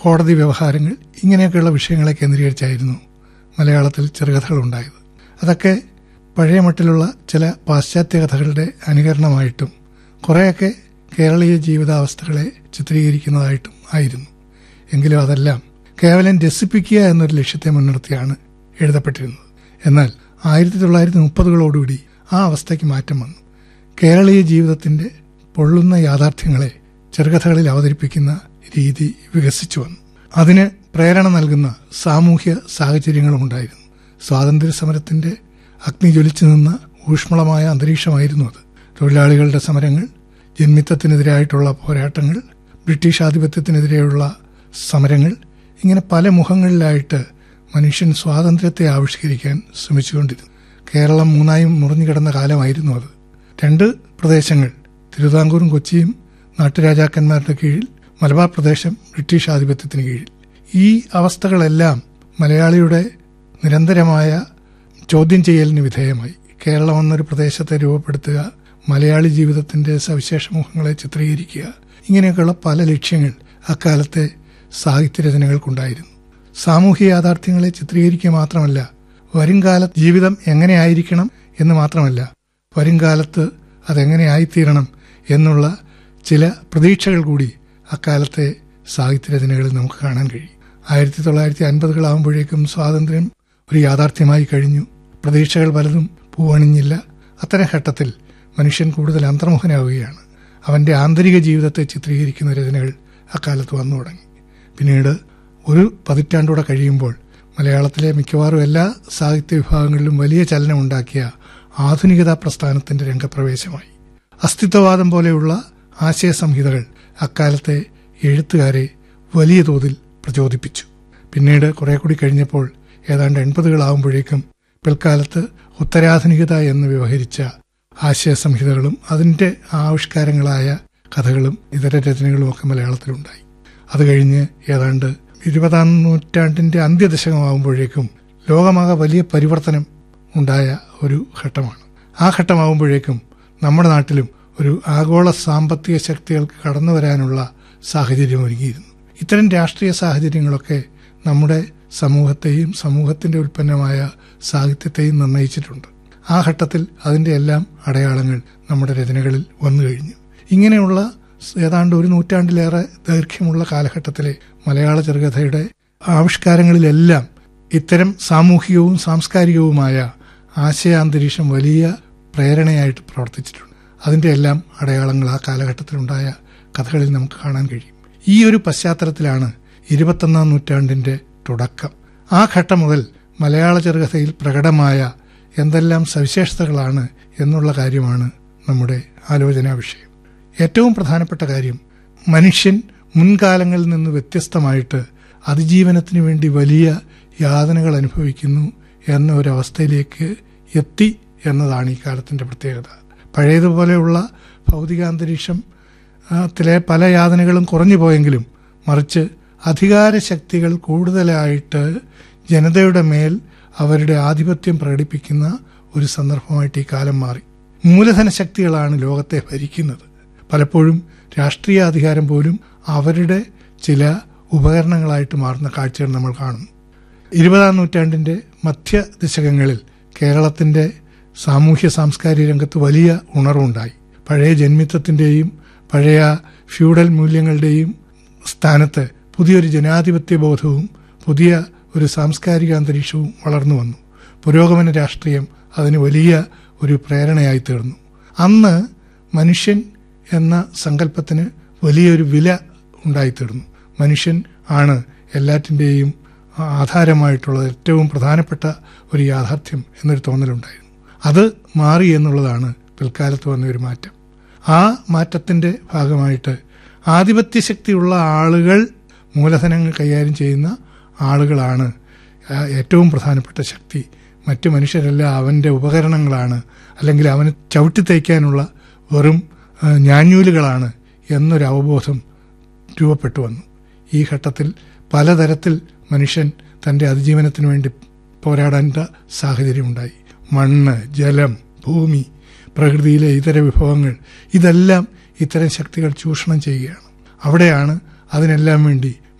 കോടതി വ്യവഹാരങ്ങൾ ഇങ്ങനെയൊക്കെയുള്ള വിഷയങ്ങളെ കേന്ദ്രീകരിച്ചായിരുന്നു മലയാളത്തിൽ ചെറുകഥകൾ ഉണ്ടായത് അതൊക്കെ പഴയ മട്ടിലുള്ള ചില പാശ്ചാത്യ കഥകളുടെ അനുകരണമായിട്ടും കുറേയൊക്കെ കേരളീയ ജീവിതാവസ്ഥകളെ ചിത്രീകരിക്കുന്നതായിട്ടും ആയിരുന്നു എങ്കിലും അതെല്ലാം കേവലം രസിപ്പിക്കുക എന്നൊരു ലക്ഷ്യത്തെ മുൻനിർത്തിയാണ് എഴുതപ്പെട്ടിരുന്നത് എന്നാൽ ആയിരത്തി തൊള്ളായിരത്തി മുപ്പതുകളോടുകൂടി ആ അവസ്ഥയ്ക്ക് മാറ്റം വന്നു കേരളീയ ജീവിതത്തിന്റെ പൊള്ളുന്ന യാഥാർത്ഥ്യങ്ങളെ ചെറുകഥകളിൽ അവതരിപ്പിക്കുന്ന രീതി വികസിച്ചു വന്നു അതിന് പ്രേരണ നൽകുന്ന സാമൂഹ്യ സാഹചര്യങ്ങളും ഉണ്ടായിരുന്നു സ്വാതന്ത്ര്യ സമരത്തിന്റെ അഗ്നി ജ്വലിച്ചു നിന്ന ഊഷ്മളമായ അന്തരീക്ഷമായിരുന്നു അത് തൊഴിലാളികളുടെ സമരങ്ങൾ ജന്മിത്തത്തിനെതിരായിട്ടുള്ള പോരാട്ടങ്ങൾ ബ്രിട്ടീഷ് ആധിപത്യത്തിനെതിരെയുള്ള സമരങ്ങൾ ഇങ്ങനെ പല മുഖങ്ങളിലായിട്ട് മനുഷ്യൻ സ്വാതന്ത്ര്യത്തെ ആവിഷ്കരിക്കാൻ ശ്രമിച്ചുകൊണ്ടിരുന്നു കേരളം മൂന്നായും മുറിഞ്ഞുകിടന്ന കാലമായിരുന്നു അത് രണ്ട് പ്രദേശങ്ങൾ തിരുവിതാംകൂറും കൊച്ചിയും നാട്ടുരാജാക്കന്മാരുടെ കീഴിൽ മലബാർ പ്രദേശം ബ്രിട്ടീഷ് ആധിപത്യത്തിന് കീഴിൽ ഈ അവസ്ഥകളെല്ലാം മലയാളിയുടെ നിരന്തരമായ ചോദ്യം ചെയ്യലിന് വിധേയമായി കേരളം എന്നൊരു പ്രദേശത്തെ രൂപപ്പെടുത്തുക മലയാളി ജീവിതത്തിന്റെ സവിശേഷ മുഖങ്ങളെ ചിത്രീകരിക്കുക ഇങ്ങനെയൊക്കെയുള്ള പല ലക്ഷ്യങ്ങൾ അക്കാലത്തെ സാഹിത്യരചനകൾക്കുണ്ടായിരുന്നു സാമൂഹ്യ യാഥാർത്ഥ്യങ്ങളെ ചിത്രീകരിക്കുക മാത്രമല്ല വരുംകാല ജീവിതം എങ്ങനെയായിരിക്കണം എന്ന് മാത്രമല്ല വരുംകാലത്ത് അതെങ്ങനെയായിത്തീരണം എന്നുള്ള ചില പ്രതീക്ഷകൾ കൂടി അക്കാലത്തെ സാഹിത്യരചനകളിൽ നമുക്ക് കാണാൻ കഴിയും ആയിരത്തി തൊള്ളായിരത്തി അൻപതുകളാകുമ്പോഴേക്കും സ്വാതന്ത്ര്യം ഒരു യാഥാർത്ഥ്യമായി കഴിഞ്ഞു പ്രതീക്ഷകൾ പലതും പൂവണിഞ്ഞില്ല അത്തരം ഘട്ടത്തിൽ മനുഷ്യൻ കൂടുതൽ അന്തർമുഖനാവുകയാണ് അവന്റെ ആന്തരിക ജീവിതത്തെ ചിത്രീകരിക്കുന്ന രചനകൾ അക്കാലത്ത് വന്നു തുടങ്ങി പിന്നീട് ഒരു പതിറ്റാണ്ടൂടെ കഴിയുമ്പോൾ മലയാളത്തിലെ മിക്കവാറും എല്ലാ സാഹിത്യ വിഭാഗങ്ങളിലും വലിയ ചലനമുണ്ടാക്കിയ ആധുനികതാ പ്രസ്ഥാനത്തിന്റെ രംഗപ്രവേശമായി അസ്തിത്വവാദം പോലെയുള്ള ആശയ സംഹിതകൾ അക്കാലത്തെ എഴുത്തുകാരെ വലിയ തോതിൽ പ്രചോദിപ്പിച്ചു പിന്നീട് കുറെ കൂടി കഴിഞ്ഞപ്പോൾ ഏതാണ്ട് എൺപതുകളാവുമ്പോഴേക്കും പിൽക്കാലത്ത് ഉത്തരാധുനികത എന്ന് വ്യവഹരിച്ച ആശയ സംഹിതകളും അതിന്റെ ആവിഷ്കാരങ്ങളായ കഥകളും ഇതര രചനകളും ഒക്കെ മലയാളത്തിലുണ്ടായി അത് കഴിഞ്ഞ് ഏതാണ്ട് ഇരുപതാം നൂറ്റാണ്ടിന്റെ അന്ത്യദശകമാകുമ്പോഴേക്കും ലോകമാകെ വലിയ പരിവർത്തനം ഉണ്ടായ ഒരു ഘട്ടമാണ് ആ ഘട്ടമാകുമ്പോഴേക്കും നമ്മുടെ നാട്ടിലും ഒരു ആഗോള സാമ്പത്തിക ശക്തികൾക്ക് കടന്നു വരാനുള്ള സാഹചര്യം ഒരുങ്ങിയിരുന്നു ഇത്തരം രാഷ്ട്രീയ സാഹചര്യങ്ങളൊക്കെ നമ്മുടെ സമൂഹത്തെയും സമൂഹത്തിന്റെ ഉൽപ്പന്നമായ സാഹിത്യത്തെയും നിർണയിച്ചിട്ടുണ്ട് ആ ഘട്ടത്തിൽ അതിന്റെ എല്ലാം അടയാളങ്ങൾ നമ്മുടെ രചനകളിൽ വന്നു കഴിഞ്ഞു ഇങ്ങനെയുള്ള ഏതാണ്ട് ഒരു നൂറ്റാണ്ടിലേറെ ദൈർഘ്യമുള്ള കാലഘട്ടത്തിലെ മലയാള ചെറുകഥയുടെ ആവിഷ്കാരങ്ങളിലെല്ലാം ഇത്തരം സാമൂഹികവും സാംസ്കാരികവുമായ ആശയാന്തരീക്ഷം വലിയ പ്രേരണയായിട്ട് പ്രവർത്തിച്ചിട്ടുണ്ട് അതിന്റെ എല്ലാം അടയാളങ്ങൾ ആ കാലഘട്ടത്തിലുണ്ടായ കഥകളിൽ നമുക്ക് കാണാൻ കഴിയും ഈ ഒരു പശ്ചാത്തലത്തിലാണ് ഇരുപത്തൊന്നാം നൂറ്റാണ്ടിന്റെ തുടക്കം ആ ഘട്ടം മുതൽ മലയാള ചെറുകഥയിൽ പ്രകടമായ എന്തെല്ലാം സവിശേഷതകളാണ് എന്നുള്ള കാര്യമാണ് നമ്മുടെ ആലോചനാ വിഷയം ഏറ്റവും പ്രധാനപ്പെട്ട കാര്യം മനുഷ്യൻ മുൻകാലങ്ങളിൽ നിന്ന് വ്യത്യസ്തമായിട്ട് അതിജീവനത്തിന് വേണ്ടി വലിയ യാതനകൾ അനുഭവിക്കുന്നു എന്ന ഒരവസ്ഥയിലേക്ക് എത്തി എന്നതാണ് ഈ കാലത്തിന്റെ പ്രത്യേകത പഴയതുപോലെയുള്ള ഭൗതികാന്തരീക്ഷം ത്തിലെ പല യാതനകളും കുറഞ്ഞു പോയെങ്കിലും മറിച്ച് അധികാര ശക്തികൾ കൂടുതലായിട്ട് ജനതയുടെ മേൽ അവരുടെ ആധിപത്യം പ്രകടിപ്പിക്കുന്ന ഒരു സന്ദർഭമായിട്ട് ഈ കാലം മാറി മൂലധന ശക്തികളാണ് ലോകത്തെ ഭരിക്കുന്നത് പലപ്പോഴും രാഷ്ട്രീയ അധികാരം പോലും അവരുടെ ചില ഉപകരണങ്ങളായിട്ട് മാറുന്ന കാഴ്ചകൾ നമ്മൾ കാണുന്നു ഇരുപതാം നൂറ്റാണ്ടിന്റെ മധ്യ ദശകങ്ങളിൽ കേരളത്തിന്റെ സാമൂഹ്യ സാംസ്കാരിക രംഗത്ത് വലിയ ഉണർവുണ്ടായി പഴയ ജന്മിത്വത്തിന്റെയും പഴയ ഫ്യൂഡൽ മൂല്യങ്ങളുടെയും സ്ഥാനത്ത് പുതിയൊരു ജനാധിപത്യ ബോധവും പുതിയ ഒരു സാംസ്കാരിക അന്തരീക്ഷവും വളർന്നു വന്നു പുരോഗമന രാഷ്ട്രീയം അതിന് വലിയ ഒരു പ്രേരണയായി തീർന്നു അന്ന് മനുഷ്യൻ എന്ന സങ്കല്പത്തിന് വലിയൊരു വില ഉണ്ടായിത്തീർന്നു മനുഷ്യൻ ആണ് എല്ലാറ്റിൻ്റെയും ആധാരമായിട്ടുള്ള ഏറ്റവും പ്രധാനപ്പെട്ട ഒരു യാഥാർത്ഥ്യം എന്നൊരു തോന്നലുണ്ടായിരുന്നു അത് മാറി എന്നുള്ളതാണ് പിൽക്കാലത്ത് വന്ന ഒരു മാറ്റം ആ മാറ്റത്തിന്റെ ഭാഗമായിട്ട് ആധിപത്യ ശക്തിയുള്ള ആളുകൾ മൂലധനങ്ങൾ കൈകാര്യം ചെയ്യുന്ന ആളുകളാണ് ഏറ്റവും പ്രധാനപ്പെട്ട ശക്തി മറ്റു മനുഷ്യരെല്ലാം അവന്റെ ഉപകരണങ്ങളാണ് അല്ലെങ്കിൽ അവന് ചവിട്ടി തയ്ക്കാനുള്ള വെറും ഞാഞ്ഞൂലുകളാണ് എന്നൊരു അവബോധം രൂപപ്പെട്ടു വന്നു ഈ ഘട്ടത്തിൽ പലതരത്തിൽ മനുഷ്യൻ തന്റെ അതിജീവനത്തിന് വേണ്ടി പോരാടേണ്ട സാഹചര്യമുണ്ടായി മണ്ണ് ജലം ഭൂമി പ്രകൃതിയിലെ ഇതര വിഭവങ്ങൾ ഇതെല്ലാം ഇത്തരം ശക്തികൾ ചൂഷണം ചെയ്യുകയാണ് അവിടെയാണ് അതിനെല്ലാം വേണ്ടി